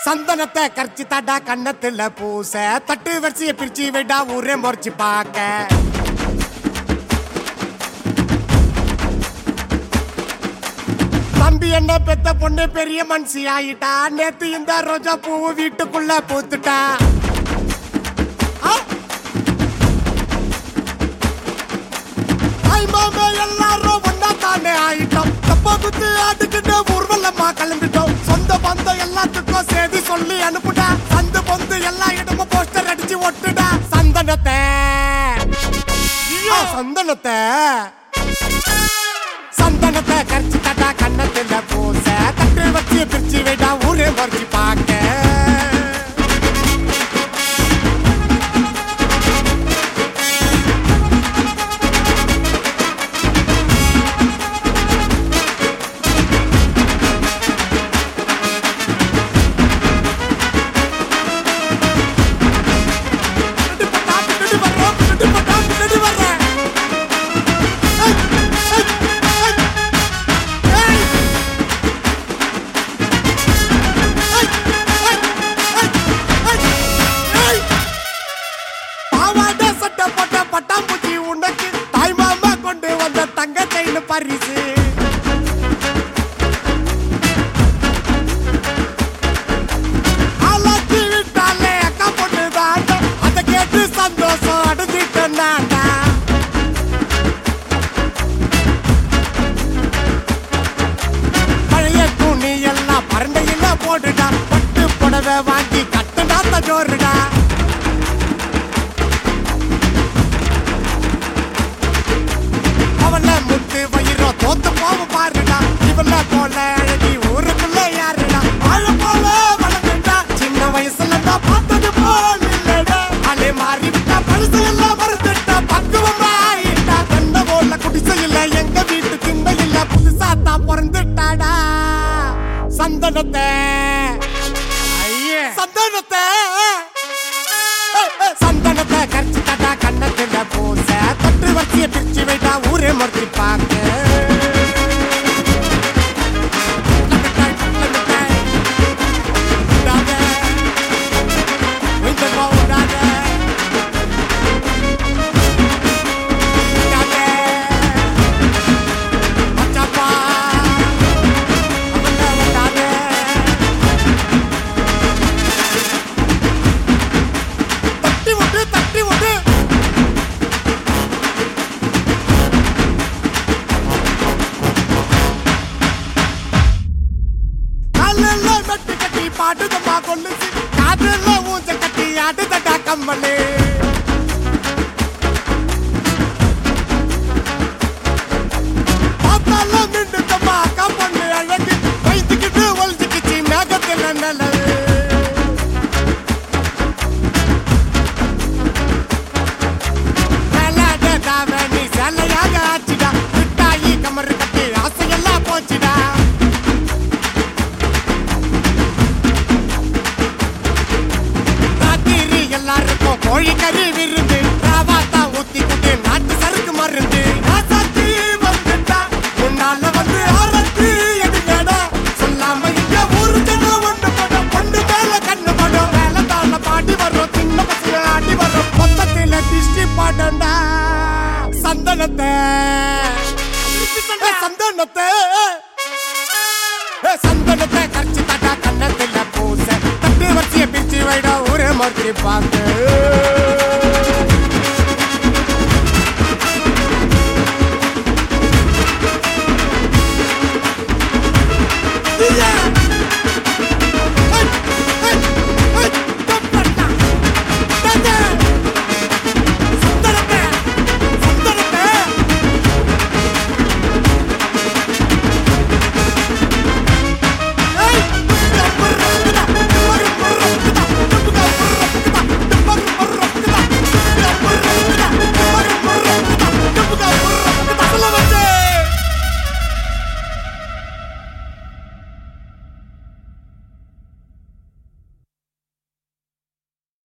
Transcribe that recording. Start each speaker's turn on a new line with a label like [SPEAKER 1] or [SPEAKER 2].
[SPEAKER 1] சந்தனத்தை கரிச்சு தாடா கண்ணத்துல பூச தட்டு வரிசைய பிரிச்சு விடா ஊரே முறைச்சு பாக்க தம்பி என்ன பெத்த பொண்ணு பெரிய மனுஷி ஆயிட்டா நேத்து இந்த ரோஜா பூ வீட்டுக்குள்ள பூத்துட்டா ஆ! ஐ மாமே எல்லாரும் ஒன்னா தானே ஆயிட்டோம் தப்பா குத்து ஆட்டுக்கிட்டு ஊர்வலமா கிளம்பிட்டோம் சொந்த பந்தம் எல்லாத்துக்கும் செய்தி சொல்லி அனுப்புடா சந்து பொந்து எல்லா இடமும் போஸ்டர் அடிச்சு ஒட்டுடா சந்தனத்தை ஆ, சந்தனத்தை சந்தனத்தை கரிச்சு தட்டா கண்ணத்துல பூச தட்டு வச்சு பிரிச்சு விடா ஊரே மறைச்சு பார்க்க பின்னாடி பட்டா, பின்னாடி வர்றோம், பின்னாடி பட்டா, பின்னாடி வர்றேன். ஏய், ஏய், ஏய், ஏய். ஏய், ஏய், ஏய், ஏய், ஏய். பாவாடை சட்டை போட்ட பட்டாம்பூச்சி உனக்கு தாய் மாமா கொண்டு வந்த தங்க செயின் பரிசு ஆளாக்கி விட்டாலே அக்கா பொண்ணு தாண்டா அதை கேட்டு சந்தோஷம் அடைஞ்சிட்டு நாண்டா பழைய துணி எல்லாம் பரண்டையில போட்டுடா பட்டு புடவை வாங்கி கட்டுடா தஜோருடா அவள முத்து வயிறோ தோத்து போவ பாருடா இவள போல அழகி ஊருக்குள்ள யாருடா வாழ போல வளர்ந்துட்டா சின்ன வயசுல தான் பார்த்தது போல் இல்லடா அலை மாறி விட்டா பழுசு எல்லாம் மறந்துட்டா பக்குவமா ஆயிட்டா கண்ட போல குடிசையில எங்க வீட்டு திண்ணையில புதுசா தான் பிறந்துட்டாடா சந்தனத்தை ஐயே சந்தனத்தை சந்தனத்தை கரிச்சு தட்டா கண்ணத்துல பூச தொட்டு வரிசைய பிரிச்சு வைட்டா ஊரே மறைச்சு பார்க்க தட்டி விட்டு தட்டி விட்டு காலையில மெட்டு கட்டி பாட்டுதம்மா கொல்லுச்சு காதுல ஊஞ்ச கட்டி ஆட்டுதடா கம்மலு பார்த்தாலும் நின்றுதம்மா அக்கா பொண்ணு அழகு வைத்துக்கிட்டு ஒழிச்சுக்கிச்சு மேகத்துல நல்லது மேலாட தாவணி சேலையாக ஆச்சுடா மிட்டாயி கமரு கட்டி ஆசையெல்லாம் போச்சுடா ராத்திரி எல்லாருக்கும் கோழிக்கறி விருந்து ராவாத்தா ஊத்திக்கிட்டு நாட்டு சறுக்கு மருந்து ராசாத்தி வந்துட்டா முன்னால வந்து ஆரத்தி எடுங்கடா சொல்லாம இங்க ஊரு ஜனம் ஒண்ணு படம் பொண்ணு மேல கண்ணு படம் மேல தான பாடி வர்றோம் சின்ன பசங்க ஆடி வர்றோம் மொத்தத்தில டிஸ்டி பாடண்டா சந்தனத்தை ஏ, சந்தனத்தை ஏ, சந்தனத்தை கரைச்சு தட்டா கண்ணத்துல பூச தட்டு வரிசைய பிரிச்சு வைடா ஊரே மறுத்து பார்த்து